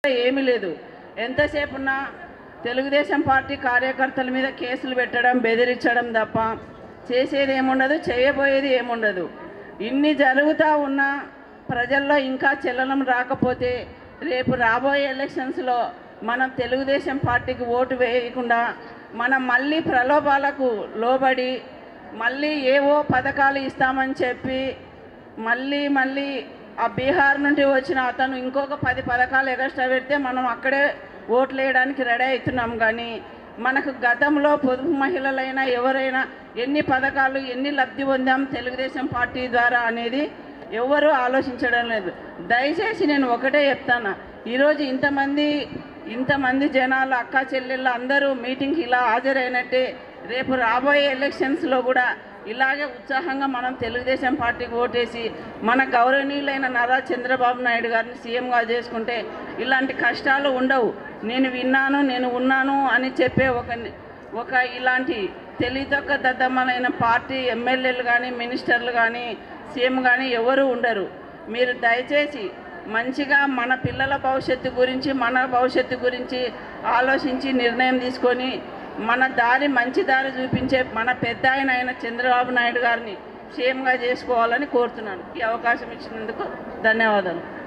ఏమీ లేదు ఎంతసేపు ఉన్నా తెలుగుదేశం పార్టీ కార్యకర్తల మీద కేసులు పెట్టడం బెదిరించడం తప్ప చేసేది ఏముండదు చేయబోయేది ఏముండదు ఇన్ని జరుగుతూ ఉన్నా ప్రజల్లో ఇంకా చలనం రాకపోతే రేపు రాబోయే ఎలక్షన్స్లో మనం తెలుగుదేశం పార్టీకి ఓటు వేయకుండా మనం మళ్ళీ ప్రలోభాలకు లోబడి మళ్ళీ ఏవో పథకాలు ఇస్తామని చెప్పి మళ్ళీ మళ్ళీ ఆ బీహార్ నుండి వచ్చిన అతను ఇంకొక పది పథకాలు ఎగస్ట్రా పెడితే మనం అక్కడే ఓట్లు వేయడానికి రెడీ అవుతున్నాం కానీ మనకు గతంలో పొదుపు మహిళలైనా ఎవరైనా ఎన్ని పథకాలు ఎన్ని లబ్ధి పొందాం తెలుగుదేశం పార్టీ ద్వారా అనేది ఎవరు ఆలోచించడం లేదు దయచేసి నేను ఒకటే చెప్తాను ఈరోజు ఇంతమంది ఇంతమంది జనాలు అక్క చెల్లెళ్ళు అందరూ మీటింగ్కి ఇలా హాజరైనట్టే రేపు రాబోయే ఎలక్షన్స్లో కూడా ఇలాగే ఉత్సాహంగా మనం తెలుగుదేశం పార్టీకి ఓటేసి మన గౌరవనీయులైన నారా చంద్రబాబు నాయుడు గారిని సీఎంగా చేసుకుంటే ఇలాంటి కష్టాలు ఉండవు నేను విన్నాను నేను ఉన్నాను అని చెప్పే ఒక ఒక ఇలాంటి తెలివితక్క దద్దమ్మలైన పార్టీ ఎమ్మెల్యేలు కానీ మినిస్టర్లు కానీ సీఎం కానీ ఎవరు ఉండరు మీరు దయచేసి మంచిగా మన పిల్లల భవిష్యత్తు గురించి మన భవిష్యత్తు గురించి ఆలోచించి నిర్ణయం తీసుకొని మన దారి మంచి దారి చూపించే మన పెద్ద ఆయన అయిన చంద్రబాబు నాయుడు గారిని సీఎంగా చేసుకోవాలని కోరుతున్నాను ఈ అవకాశం ఇచ్చినందుకు ధన్యవాదాలు